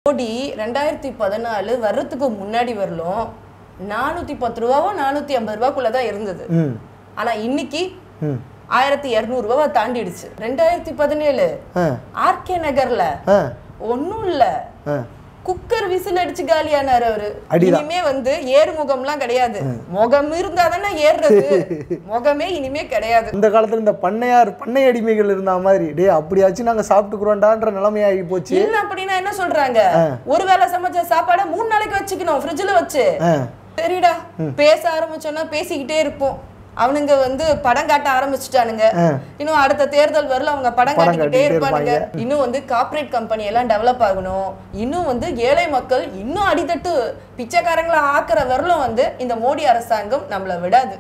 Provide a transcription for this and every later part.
அப்படி ரெண்டாயிரத்தி பதினாலு வர்றதுக்கு முன்னாடி வரலும் நானூத்தி பத்து ரூபாவோ நானூத்தி ஐம்பது ரூபாக்குள்ள தான் இருந்தது ம் ஆனா இன்னைக்கு ம் ஆயிரத்தி இரநூறுபாவை தாண்டிடுச்சு ரெண்டாயிரத்தி பதினேழு ஆ ஆர்கே நகர்ல ஆ ஒண்ணும் இல்ல ஆ குக்கர் விசில் அடிச்சு காலியானாரு அவரு அடிதான். இனிமே வந்து ஏறு முகம்லாம் கிடையாது முகம் இருந்தா தானே ஏறுறது முகமே இனிமே கிடையாது இந்த காலத்துல இந்த பண்ணையார் பண்ணை அடிமைகள் இருந்த மாதிரி டேய் அப்படியாச்சும் நாங்க சாப்பிட்டுக்குறோண்டான்ற நிலைமையாகி போச்சு இல்ல அப்படின்னா என்ன சொல்றாங்க ஒரு வேளை சமைச்ச சாப்பாடை மூணு நாளைக்கு வச்சுக்கணும் ஃப்ரிட்ஜ்ல வச்சு ஆ சரிடா பேச ஆரம்பிச்சோன்னா பேசிக்கிட்டே இருப்போம் அவனுங்க வந்து படம் காட்ட ஆரம்பிச்சுட்டானுங்க இன்னும் அடுத்த தேர்தல் வரல அவங்க படம் படம் காட்டிக்கிட்டே காட்டிக்கிட்டே இருப்பானுங்க இன்னும் வந்து கார்ப்பரேட் கம்பெனி எல்லாம் டெவலப் ஆகணும் இன்னும் வந்து ஏழை மக்கள் இன்னும் அடித்தட்டு பிச்சைக்காரங்களை ஆக்குற வரலும் வந்து இந்த மோடி அரசாங்கம் நம்மள விடாது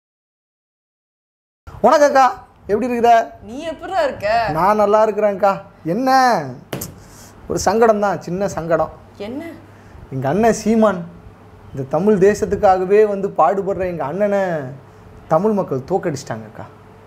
உனக்கக்கா எப்படி இருக்கிற நீ எப்படிடா இருக்க நான் நல்லா இருக்கிறேன்க்கா என்ன ஒரு சங்கடம் தான் சின்ன சங்கடம் என்ன எங்கள் அண்ணன் சீமான் இந்த தமிழ் தேசத்துக்காகவே வந்து பாடுபடுற எங்கள் அண்ணனை தமிழ் மக்கள் தோக்கடிச்சிட்டாங்கக்கா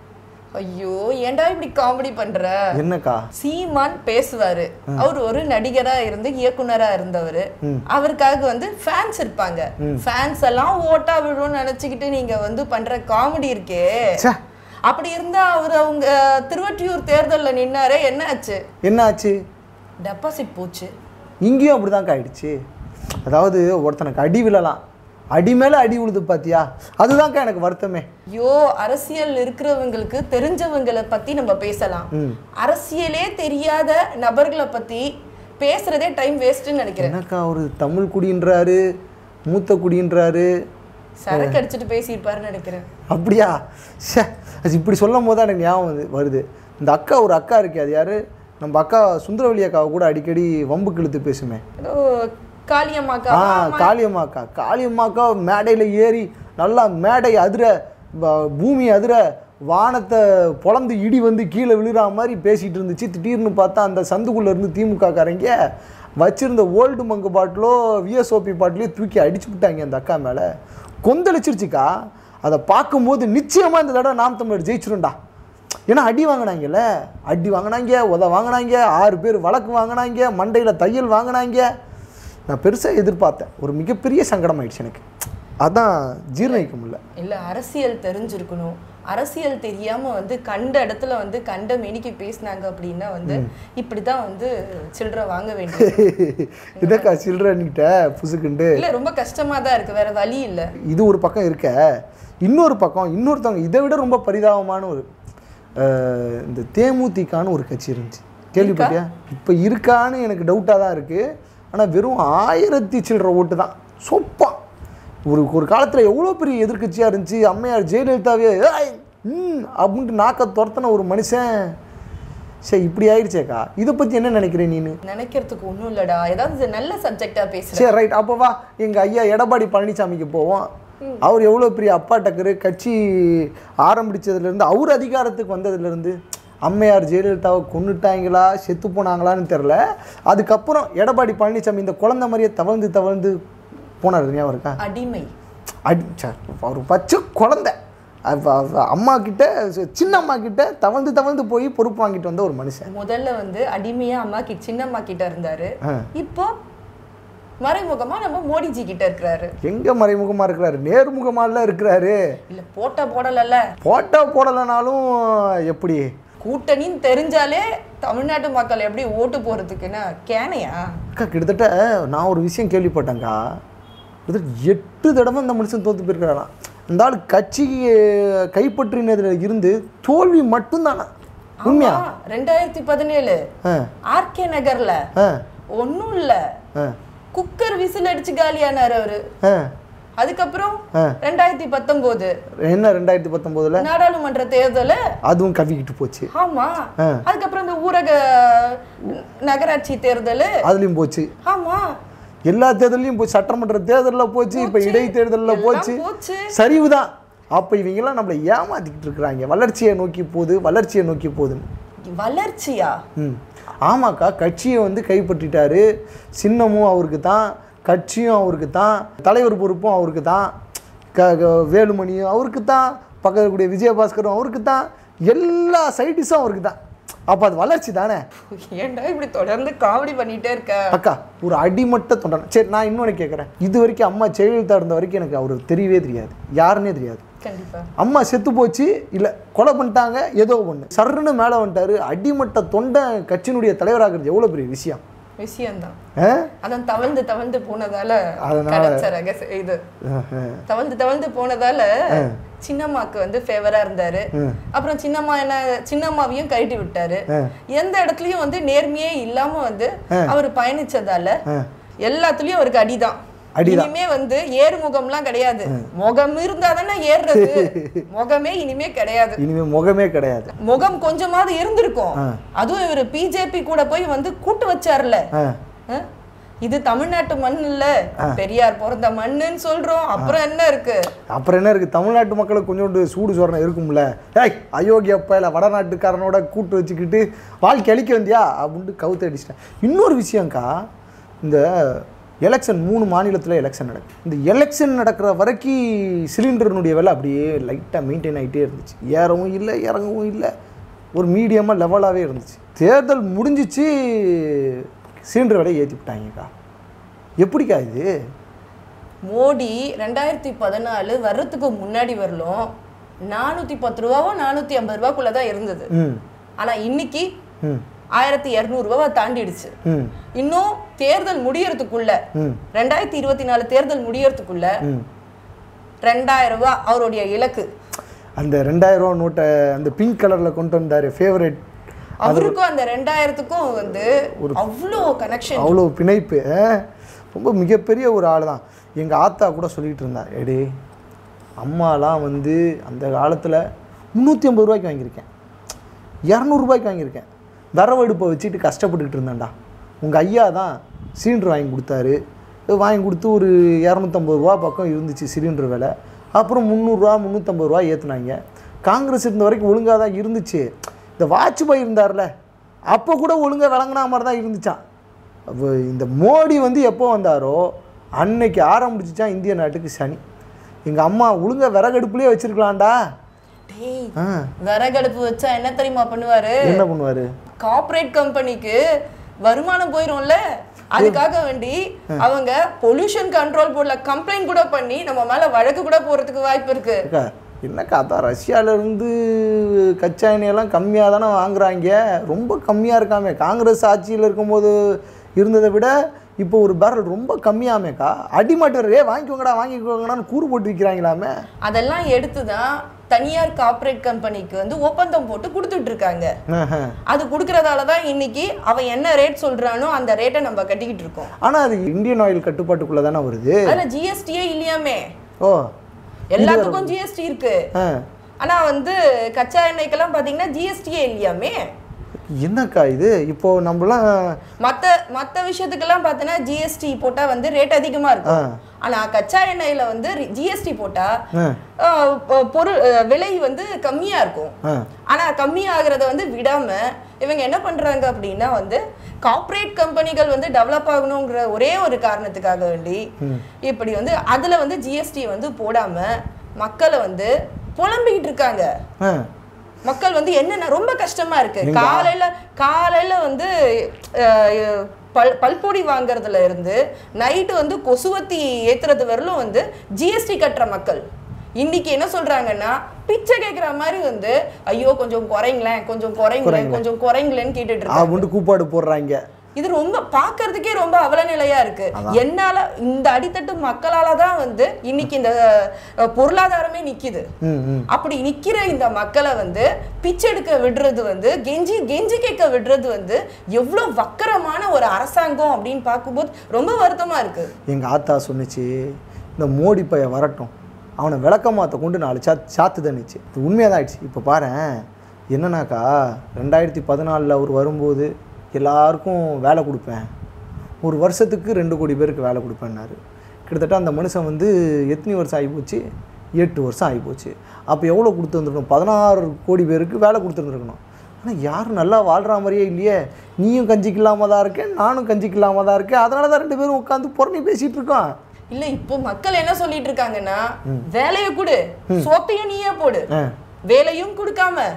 ஐயோ ஏன்டா இப்படி காமெடி பண்ற என்னக்கா சீமான் பேசுவாரு அவர் ஒரு நடிகரா இருந்து இயக்குனரா இருந்தவர் அவருக்காக வந்து ஃபேன்ஸ் இருப்பாங்க ஃபேன்ஸ் எல்லாம் ஓட்டா விழும்னு நினைச்சுக்கிட்டு நீங்க வந்து பண்ற காமெடி இருக்கே ச்சே அப்படி இருந்தா அவர் அவங்க திருவற்றியூர் தேர்தல்ல நின்னாரே என்ன ஆச்சு என்ன ஆச்சு டெபாசிட் போச்சு இங்கேயும் அப்படிதான்க்கா ஆயிடுச்சு அதாவது ஒருத்தனுக்கு அடி விழலாம் அடி மேலே அடி விழுது பாத்தியா அதுதான்க்கா எனக்கு வருத்தமே ஐயோ அரசியல் இருக்கிறவங்களுக்கு தெரிஞ்சவங்களை பத்தி நம்ம பேசலாம் அரசியலே தெரியாத நபர்களை பத்தி பேசுறதே டைம் வேஸ்ட்னு நினைக்கிறேன் என்னக்கா ஒரு தமிழ் குடின்றாரு மூத்த குடின்றாரு சரக்கு அடிச்சுட்டு பேசியிருப்பாருன்னு நினைக்கிறேன் அப்படியா ஷே அது இப்படி சொல்லும் போது தான் எனக்கு ஞாபகம் வந்து வருது இந்த அக்கா ஒரு அக்கா இருக்கு அது யாரு நம்ம அக்கா சுந்தரவழி அக்காவை கூட அடிக்கடி வம்புக்கு இழுத்து பேசுமே ஏதோ காளியம்மாக்கா ஆ காளியம்மாக்கா காளியம்மாக்கா மேடையில் ஏறி நல்லா மேடை அதிர ப- பூமி அதிர வானத்தை பொளந்து இடி வந்து கீழே விழுற மாதிரி பேசிகிட்டு இருந்துச்சு திடீர்னு பார்த்தா அந்த சந்துக்குள்ளே இருந்து திமுக காரங்க வச்சிருந்த ஓல்டு மங்கு பாட்டிலோ விஎஸ்ஓபி பாட்டிலையோ தூக்கி அடிச்சு விட்டாங்க அந்த அக்கா மேலே கொந்தளிச்சிருச்சுக்கா அதை பார்க்கும்போது நிச்சயமாக இந்த தடவை நாம் தமிழர் ஜெயிச்சிரும்டா ஏன்னா அடி வாங்கினாங்கல்ல அடி வாங்கினாங்க உத வாங்கினாங்க ஆறு பேர் வழக்கு வாங்கினாங்க மண்டையில் தையல் வாங்கினாங்க நான் பெருசாக எதிர்பார்த்தேன் ஒரு மிகப்பெரிய சங்கடம் ஆயிடுச்சு எனக்கு அதான் ஜீரணிக்க முடியல இல்ல அரசியல் தெரிஞ்சிருக்கணும் அரசியல் தெரியாம வந்து கண்ட இடத்துல வந்து கண்ட மெனிக்கு பேசினாங்க அப்படின்னா வந்து இப்படிதான் வந்து சில்லறை வாங்க வேண்டியது இதக்கா சில்ட்ரன்கிட்ட புசுக்குண்டு இல்ல ரொம்ப கஷ்டமா தான் இருக்கு வேற வழி இல்ல இது ஒரு பக்கம் இருக்க இன்னொரு பக்கம் இன்னொருத்தவங்க இதை விட ரொம்ப பரிதாபமான ஒரு அஹ், இந்த தேமுதிகான்னு ஒரு கட்சி இருந்துச்சு கேள்விப்பட்டியா இப்போ இருக்கான்னு எனக்கு டவுட்டாக தான் இருக்குது ஆனால் வெறும் ஆயிரத்தி சில்லற ஓட்டு தான் சொப்பா ஒரு ஒரு காலத்தில் எவ்வளோ பெரிய எதிர்க்கட்சியாக இருந்துச்சு அம்மையார் ஜெயலலிதாவே "ஏய், ம் அப்படின்ட்டு நாக்க துரத்தின ஒரு மனுஷன் சரி இப்படி ஆயிடுச்சேக்கா இதை பற்றி என்ன நினைக்கிறேன் நீனு நினைக்கிறதுக்கு ஒண்ணும் இல்லடா ஏதாவது நல்ல சப்ஜெக்டா பேசுற சரி ரைட் அப்போ வா எங்கள் ஐயா எடப்பாடி பழனிசாமிக்கு போவோம் அவர் எவ்வளோ பெரிய அப்பா டக்கரு கட்சி ஆரம்பிச்சதுலேருந்து அவர் அதிகாரத்துக்கு வந்ததுலேருந்து அம்மையார் ஜெயலலிதாவை கொன்னுட்டாங்களா செத்து போனாங்களான்னு தெரில அதுக்கப்புறம் எடப்பாடி பழனிசாமி இந்த குழந்தை மாதிரியே தவழ்ந்து தவழ்ந்து போனார் ஞாபகம் இருக்கா அடிமை அடி சார் அவர் பச்சை குழந்தை அவ- அவ அம்மா கிட்ட சின்ன அம்மா கிட்ட தவழ்ந்து தவழ்ந்து போய் பொறுப்பு வாங்கிட்டு வந்த ஒரு மனுஷன் முதல்ல வந்து அடிமையா அம்மா கிட்ட சின்னம்மா கிட்ட இருந்தாரு ஆ. இப்போ மறைமுகமா நம்ம மோடிஜி கிட்ட இருக்கிறாரு எங்கே மறைமுகமாக இருக்கிறாரு நேர்முகமால இருக்கிறாரு இல்ல போட்டா போடலல்ல போட்டோ போடலைனாலும் எப்படி கூட்டணின்னு தெரிஞ்சாலே தமிழ்நாட்டு மக்கள் எப்படி ஓட்டு போறதுக்குன்னா கேனையா அக்கா கிட்டத்தட்ட நான் ஒரு விஷயம் கேள்விப்பட்டேங்க்கா கிட்டத்தட்ட எட்டு தடவை இந்த மனுஷன் தோத்து போயிருக்கிறாராம் இந்த ஆள் கட்சி கைப்பற்றினதுல இருந்து தோல்வி மட்டும்தானா உண்மையா ஆமா, ரெண்டாயிரத்தி பதினேழு ஆ ஆர்கே நகர்ல ஆ ஒண்ணும் இல்ல ஆ குக்கர் விசில் அடிச்சு காலியானாரு அவரு ஆ அதுக்கப்புறம் ஆ. ரெண்டாயிரத்தி பத்தொன்பது என்ன ரெண்டாயிரத்தி பத்தொம்போதுல நாடாளுமன்ற தேர்தல் அதுவும் கவிக்கிட்டு போச்சு ஆமா ஆ. அதுக்கப்புறம் இந்த ஊரக நகராட்சி தேர்தல் அதுலேயும் போச்சு ஆமா எல்லா தேர்தலையும் போச்சு சட்டமன்ற தேர்தலில் போச்சு இப்போ இடைத்தேர்தலில் எல்லாம் போச்சு போச்சு சரிவு தான் அப்போ இவங்கெல்லாம் நம்மளை ஏமாத்திக்கிட்டு இருக்கிறாங்க வளர்ச்சியை நோக்கி போகுது வளர்ச்சியை நோக்கி போகுதுன்னு வளர்ச்சியா ம் ஆமாக்கா கட்சியை வந்து கைப்பற்றிட்டாரு சின்னமும் அவருக்கு தான் கட்சியும் அவருக்கு தான் தலைவர் பொறுப்பும் அவருக்கு தான் க க- வேலுமணியும் அவருக்கு தான் பக்கத்தில் கூடிய விஜயபாஸ்கரும் அவருக்கு தான் எல்லா சைடிஸும் அவருக்கு தான் அப்போ அது வளர்ச்சி தானே ஏன்டா இப்படி தொடர்ந்து காமெடி பண்ணிட்டே இருக்க அக்கா ஒரு அடிமட்ட தொண்டன் சரி நான் இன்னொன்று கேட்குறேன் இது வரைக்கும் அம்மா ஜெயலலிதா இருந்த வரைக்கும் எனக்கு அவர் தெரியவே தெரியாது யாருன்னே தெரியாது கண்டிப்பா அம்மா செத்து போச்சு இல்லை கொலை பண்ணிட்டாங்க ஏதோ ஒன்று சர்ன்னு மேலே வந்துட்டாரு அடிமட்ட தொண்டை கட்சியினுடைய தலைவராகிறது எவ்வளோ பெரிய விஷயம் விஷயம்தான் ஆ? அதான் தவழ்ந்து தவழ்ந்து போனதால அதனால- கிடைச்ச ரகசிய இது ஆஹா. தவழ்ந்து தவழ்ந்து போனதால சின்னம்மாக்கு வந்து ஃபேவரா இருந்தாரு அப்புறம் சின்னம்மா என்ன சின்னம்மாவையும் கழட்டி விட்டாரு எந்த இடத்துலயும் வந்து நேர்மையே இல்லாம வந்து அவர் பயணிச்சதால எல்லாத்துலயும் அவருக்கு அடிதான் அடிதான். இனிமே வந்து ஏறுமுகம்லாம் கிடையாது முகம் இருந்தா தானே ஏறுறது முகமே இனிமே கிடையாது இனிமே முகமே கிடையாது முகம் கொஞ்சமாவது இருந்திருக்கும் அதுவும் இவர் பிஜேபி கூட போய் வந்து கூட்டு வச்சார்ல ஆ ஆ? இது தமிழ்நாட்டு மண் இல்ல பெரியார் பிறந்த மண்ணுன்னு சொல்றோம் அப்புறம் என்ன இருக்கு அப்புறம் என்ன இருக்குது தமிழ்நாட்டு மக்களுக்கு கொஞ்சோண்டு சூடு சொரணம் இருக்கும்ல ஏய் அயோக்கிய பையில வடநாட்டுக்காரனோட கூட்டு வச்சுக்கிட்டு வாழ்க்கை அழிக்க வந்தியா அப்படின்ட்டு கவுத்து அடிச்சிட்டேன் இன்னொரு விஷயம்க்கா இந்த எலெக்ஷன் மூணு மாநிலத்தில் எலெக்ஷன் நடக்குது இந்த எலெக்ஷன் நடக்கிற வரைக்கும் சிலிண்டர்னுடைய விலை அப்படியே லைட்டாக மெயின்டைன் ஆகிட்டே இருந்துச்சு ஏறவும் இல்லை இறங்கவும் இல்லை ஒரு மீடியமாக லெவலாகவே இருந்துச்சு தேர்தல் முடிஞ்சிச்சு சிலிண்டர் விலையை ஏற்றி விட்டாங்கக்கா எப்படிக்கா இது மோடி ரெண்டாயிரத்தி பதினாலு வர்றதுக்கு முன்னாடி வரலும் நானூத்தி பத்து ரூபாவோ நானூத்தி ஐம்பது ரூபாக்குள்ள தான் இருந்தது ம் ஆனா இன்னைக்கு ம் ஆயிரத்தி இருநூறு ரூபாவை தாண்டிடுச்சு ம் இன்னும் தேர்தல் முடியறதுக்குள்ள ம் ரெண்டாயிரத்தி இருபத்தி நாலு தேர்தல் முடியறதுக்குள்ள ம் ரெண்டாயிரம் ரூபாய் அவருடைய இலக்கு அந்த ரெண்டாயிரம் ரூபா நோட்டை அந்த பிங்க் கலரில் கொண்டு வந்தார் ஃபேவரட் அவருக்கும் அந்த ரெண்டாயிரத்துக்கும் வந்து அவ்வளோ கனெக்ஷன் அவ்வளோ பிணைப்பு ஆ? ரொம்ப மிகப்பெரிய ஒரு ஆள் தான் எங்கள் ஆத்தா கூட சொல்லிகிட்டு இருந்தா எடி அம்மாலாம் வந்து அந்த காலத்தில் முந்நூற்றி ஐம்பது ரூபாய்க்கு வாங்கியிருக்கேன் இரநூறுபாய்க்கு வாங்கியிருக்கேன் விரவடுப்பை வச்சுட்டு கஷ்டப்பட்டுக்கிட்டு இருந்தேன்டா உங்கள் ஐயா தான் சிலிண்டர் வாங்கி கொடுத்தாரு இது வாங்கி கொடுத்து ஒரு இரநூத்தம்பது ரூபா பக்கம் இருந்துச்சு சிலிண்டர் விலை அப்புறம் முந்நூறுரூவா முந்நூற்றம்பது ரூபா ஏற்றுனாங்க காங்கிரஸ் இருந்த வரைக்கும் ஒழுங்காக தான் இருந்துச்சு இந்த வாஜ்பாய் இருந்தார்ல அப்போ கூட ஒழுங்காக விளங்குனா மாதிரி தான் இருந்துச்சான் அப்போ இந்த மோடி வந்து எப்போ வந்தாரோ அன்னைக்கு ஆரம்பிச்சுச்சான் இந்திய நாட்டுக்கு சனி எங்கள் அம்மா ஒழுங்கா விறகடுப்புலேயே வச்சிருக்கலாம்டா டேய் ஆ விறகடுப்பு வச்சா என்ன தெரியுமா பண்ணுவாரு என்ன பண்ணுவார் கார்ப்பரேட் கம்பெனிக்கு வருமானம் போயிரும்ல அதுக்காக வேண்டி அவங்க பொல்யூஷன் கண்ட்ரோல் போர்ட்ல கம்ப்ளைண்ட் கூட பண்ணி நம்ம மேல வழக்கு கூட போறதுக்கு வாய்ப்பு இருக்கு அக்கா என்னக்கா அதான் ரஷ்யாவிலேருந்து கச்சா எண்ணெயெல்லாம் கம்மியாக தானே வாங்குறாங்க ரொம்ப கம்மியாக இருக்காமே காங்கிரஸ் ஆட்சியில் இருக்கும்போது இருந்ததை விட இப்போ ஒரு பேரல் ரொம்ப கம்மியாமேக்கா அடிமாட்டு ஏ வாங்கிக்கோங்கடா வாங்கிக்கோங்கடான்னு கூறு போட்டு விற்கிறாங்களாமே அதெல்லாம் எடுத்து தான் தனியார் கார்ப்பரேட் கம்பெனிக்கு வந்து ஒப்பந்தம் போட்டு கொடுத்துட்டு இருக்காங்க அது கொடுக்கறதால தான் இன்னைக்கு அவன் என்ன ரேட் சொல்றானோ அந்த ரேட்டை நம்ம கட்டிக்கிட்டு இருக்கோம் ஆனால் அது இந்தியன் ஆயில் கட்டுப்பாட்டுக்குள்ளே தானே வருது அதுல ஜிஎஸ்டியே இல்லையாமே ஓ எல்லாத்துக்கும் ஜிஎஸ்டி இருக்கு ஆ ஆனா வந்து கச்சா எண்ணெய்க்கெல்லாம் பாத்தீங்கன்னா ஜிஎஸ்டியே இல்லையாமே என்னக்கா இது இப்போ நம்மலாம் மத்த மத்த விஷயத்துக்கெல்லாம் பார்த்தீங்கன்னா ஜிஎஸ்டி போட்டா வந்து ரேட் அதிகமா இருக்கும் ஆனா கச்சா எண்ணெயில வந்து ஜிஎஸ்டி போட்டா ஆ ஆஹ், பொ- பொருள் ஆஹ், விலை வந்து கம்மியா இருக்கும் ஆ ஆனா கம்மியாகிறத வந்து விடாம இவங்க என்ன பண்றாங்க அப்படின்னா வந்து கார்ப்பரேட் கம்பெனிகள் வந்து டெவலப் ஆகணுங்கிற ஒரே ஒரு காரணத்துக்காக வேண்டி இப்படி வந்து அதுல வந்து ஜிஎஸ்டி வந்து போடாம மக்களை வந்து புலம்பிக்கிட்டு இருக்காங்க ஆ மக்கள் வந்து என்னென்ன ரொம்ப கஷ்டமா இருக்கு காலையில காலையில வந்து அஹ், பல் பல்பொடி வாங்குறதுல இருந்து நைட்டு வந்து கொசுவத்தி ஏத்துறது வரலும் வந்து ஜிஎஸ்டி கட்டுற மக்கள் இன்னைக்கு என்ன சொல்றாங்கன்னா பிச்சை கேட்குற மாதிரி வந்து ஐயோ கொஞ்சம் குறைங்களேன் கொஞ்சம் குறைங்களேன் கொஞ்சம் குறைங்களேன்னு கேட்டுட்டு இருக்காங்க ஆகுண்டு கூப்பாடு போடுறாங்க இது ரொம்ப பார்க்கறதுக்கே ரொம்ப அவலநிலையா இருக்கு என்னால இந்த அடித்தட்டு மக்களால தான் வந்து இன்னைக்கு இந்த அஹ், பொருளாதாரமே நிக்குது ம் ம் அப்படி நிக்கிற இந்த மக்களை வந்து பிச்சை எடுக்க விடுறது வந்து கெஞ்சி கெஞ்சி கேட்க விடுறது வந்து எவ்வளவு வக்கரமான ஒரு அரசாங்கம் அப்படின்னு பார்க்கும்போது ரொம்ப வருத்தமா இருக்கு எங்கள் ஆத்தா சொன்னுச்சு இந்த மோடி பையன் வரட்டும் அவனை விளக்கமாத்த கொண்டு நாலு சாத் சாத்து தண்ணிச்சு இது உண்மையாக தான் ஆயிடுச்சு இப்போ பாரேன் என்னன்னாக்கா ரெண்டாயிரத்தி பதினாலில் அவர் வரும்போது எல்லாருக்கும் வேலை கொடுப்பேன் ஒரு வருஷத்துக்கு ரெண்டு கோடி பேருக்கு வேலை கொடுப்பேன்னாரு கிட்டத்தட்ட அந்த மனுஷன் வந்து எத்தனை வருஷம் ஆகிப்போச்சு எட்டு வருஷம் ஆகிப்போச்சு அப்போ எவ்வளோ கொடுத்துருந்துருக்கணும் பதினாறு கோடி பேருக்கு வேலை கொடுத்துருந்துருக்கணும் ஆனால் யாரும் நல்லா வாழ்கிற மாதிரியே இல்லையே நீயும் கஞ்சிக்கு இல்லாமல் தான் இருக்கேன் நானும் கஞ்சிக்கு இல்லாமல் தான் இருக்கேன் அதனால தான் ரெண்டு பேரும் உட்காந்து புறணி பேசிகிட்டு இருக்கோம் இல்ல இப்போ மக்கள் என்ன சொல்லிட்டு இருக்காங்கன்னா வேலையை கொடு சொத்தையும் நீயே போடு ஆ வேலையும் கொடுக்காம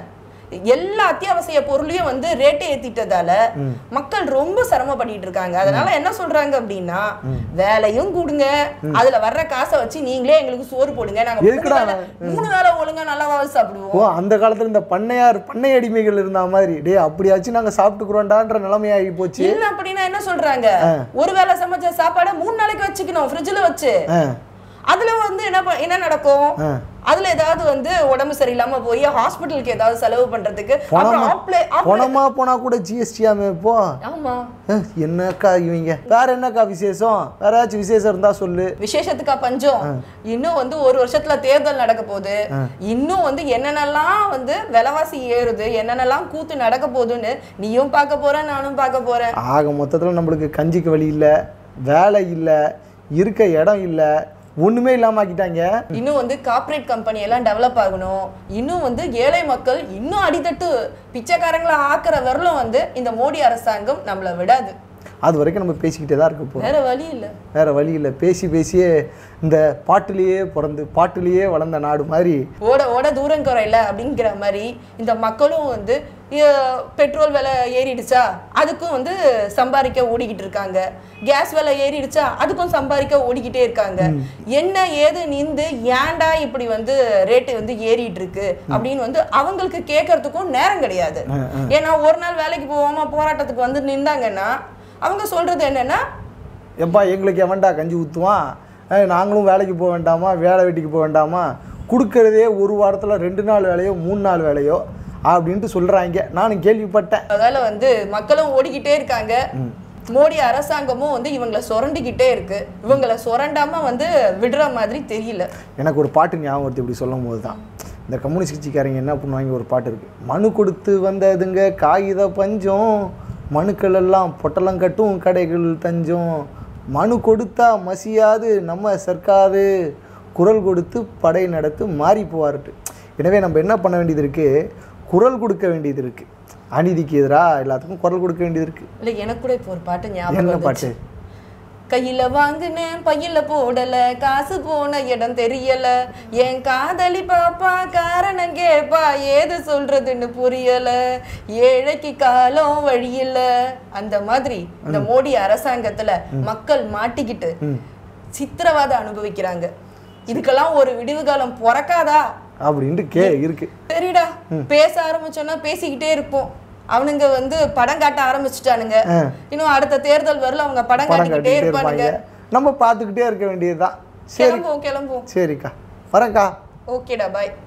எல்லா அத்தியாவசிய பொருளையும் வந்து ரேட்டை ஏத்திட்டதால மக்கள் ரொம்ப சிரமப்பட்டுட்டு இருக்காங்க அதனால என்ன சொல்றாங்க அப்படின்னா வேலையும் கொடுங்க அதுல வர்ற காசை வச்சு நீங்களே எங்களுக்கு சோறு போடுங்க நாங்க மூணு எதுக்குடா? வேளை மூணு வேளை ஒழுங்கா நல்லாவாவது சாப்பிடுவோம் ஓ அந்த காலத்துல இந்த பண்ணையார் பண்ணை அடிமைகள் இருந்த மாதிரி டேய் அப்படியாச்சும் நாங்க சாப்பிட்டுக்கிறோம்டான்ற நிலைமையாகி போச்சு இல்ல அப்படின்னா என்ன சொல்றாங்க ஒரு வேளை சமைச்ச சாப்பாடை மூணு நாளைக்கு வச்சுக்கணும் ஃப்ரிட்ஜ்ல வச்சு ஆ, அதுல வந்து என்ன ப- என்ன நடக்கும் ஆ. அதுல ஏதாவது வந்து உடம்பு சரியில்லாம போய் ஹாஸ்பிட்டலுக்கு ஏதாவது செலவு பண்றதுக்கு அப்புறம் பணமா ஆப்ளே ஆப்ளே- பணமா போனா கூட ஜிஎஸ்டியாமே இப்போ ஆமா அஹ், என்னக்கா இவங்க வேற என்னக்கா விசேஷம் வேற ஏதாச்சும் விசேஷம் இருந்தா சொல்லு விசேஷத்துக்கா பஞ்சம் இன்னும் வந்து ஒரு வருஷத்துல தேர்தல் நடக்க போகுது இன்னும் வந்து என்னென்னலாம் வந்து விலைவாசி ஏறுது என்னென்னலாம் கூத்து நடக்க போகுதுன்னு நீயும் பார்க்க போற நானும் பார்க்க போறேன் ஆக மொத்தத்துல நம்மளுக்கு கஞ்சிக்கு வழி இல்ல வேலை இல்ல இருக்க இடம் இல்ல ஒண்ணுமே இல்லாம ஆக்கிட்டாங்க இன்னும் வந்து கார்ப்பரேட் கம்பெனி எல்லாம் டெவலப் ஆகணும் இன்னும் வந்து ஏழை மக்கள் இன்னும் அடித்தட்டு பிச்சைக்காரங்களை ஆக்குற வரலும் வந்து இந்த மோடி அரசாங்கம் நம்மள விடாது அது வரைக்கும் நம்ம பேசிக்கிட்டே தான் இருக்க போறோம் வேற வழி இல்ல வேற வழி இல்லை பேசி பேசியே இந்த பாட்டுலேயே பிறந்து பாட்டுலேயே வளர்ந்த நாடு மாதிரி ஓட ஓட தூரம் குறையல அப்படிங்கிற மாதிரி இந்த மக்களும் வந்து அஹ், பெட்ரோல் விலை ஏறிடுச்சா அதுக்கும் வந்து சம்பாதிக்க ஓடிக்கிட்டு இருக்காங்க கேஸ் விலை ஏறிடுச்சா அதுக்கும் சம்பாதிக்க ஓடிக்கிட்டே இருக்காங்க என்ன ஏது நிந்து ஏன்டா இப்படி வந்து ரேட்டு வந்து ஏறிட்டு இருக்கு அப்படின்னு வந்து அவங்களுக்கு கேட்கறதுக்கும் நேரம் கிடையாது ஏன்னா ஒரு நாள் வேலைக்கு போகாம போராட்டத்துக்கு வந்து நின்றாங்கன்னா அவங்க சொல்றது என்னன்னா எப்பா எங்களுக்கு எவன்டா கஞ்சி ஊற்றுவான் அஹ் நாங்களும் வேலைக்கு போக வேண்டாமா வேலை வெட்டிக்கு போக வேண்டாமா கொடுக்கறதே ஒரு வாரத்தில் ரெண்டு நாள் வேலையோ மூணு நாள் வேலையோ அப்படின்ட்டு சொல்கிறாங்க நானும் கேள்விப்பட்டேன் அதால வந்து மக்களும் ஓடிக்கிட்டே இருக்காங்க மோடி அரசாங்கமும் வந்து இவங்கள சுரண்டிக்கிட்டே இருக்கு இவங்கள சுரண்டாம வந்து விடுற மாதிரி தெரியல எனக்கு ஒரு பாட்டு ஞாபகம் வருது இப்படி சொல்லும் போது தான் இந்த கம்யூனிஸ்ட் கட்சிக்காரங்க என்ன பண்ணுவாங்க ஒரு பாட்டு இருக்குது மனு கொடுத்து வந்ததுங்க காகித பஞ்சம் மனுக்கள் எல்லாம் பொட்டலம் கட்டும் கடைகள் தஞ்சம் மனு கொடுத்தா மசியாது நம்ம சர்க்காரு குரல் கொடுத்து படை நடத்து மாறி போவார்ட்டு எனவே நம்ம என்ன பண்ண வேண்டியது இருக்குது குரல் கொடுக்க வேண்டியது இருக்குது அநீதிக்கு எதிராக எல்லாத்துக்கும் குரல் கொடுக்க வேண்டியது இருக்குது இல்ல எனக்கு கூட இப்போ ஒரு பாட்டு ஞாபகம் என்ன வந்துச்சு. பாட்டு கையில வாங்குனேன் பையில போடல காசு போன இடம் தெரியல என் காதலி பாப்பா காரணம் கேப்பா ஏது சொல்றதுன்னு புரியல ஏழைக்கு காலம் வழியில அந்த மாதிரி இந்த மோடி அரசாங்கத்துல மக்கள் மாட்டிக்கிட்டு சித்திரவாதம் அனுபவிக்கிறாங்க இதுக்கெல்லாம் ஒரு விடிவு காலம் பிறக்காதா அப்படின்ட்டு கே இருக்குது சரிடா பேச ஆரம்பிச்சோன்னா பேசிக்கிட்டே இருப்போம் அவனுங்க வந்து படம் காட்ட ஆரம்பிச்சுட்டானுங்க இன்னும் அடுத்த தேர்தல் வரல அவங்க படம் படம் காட்டிக்கிட்டே காட்டிக்கிட்டே இருப்பானுங்க இருப்பாங்க நம்ம பார்த்துக்கிட்டே இருக்க வேண்டியது தான் சரி கிளம்புவோம் கிளம்புவோம் சரிக்கா வரேன்க்கா ஓகேடா பாய்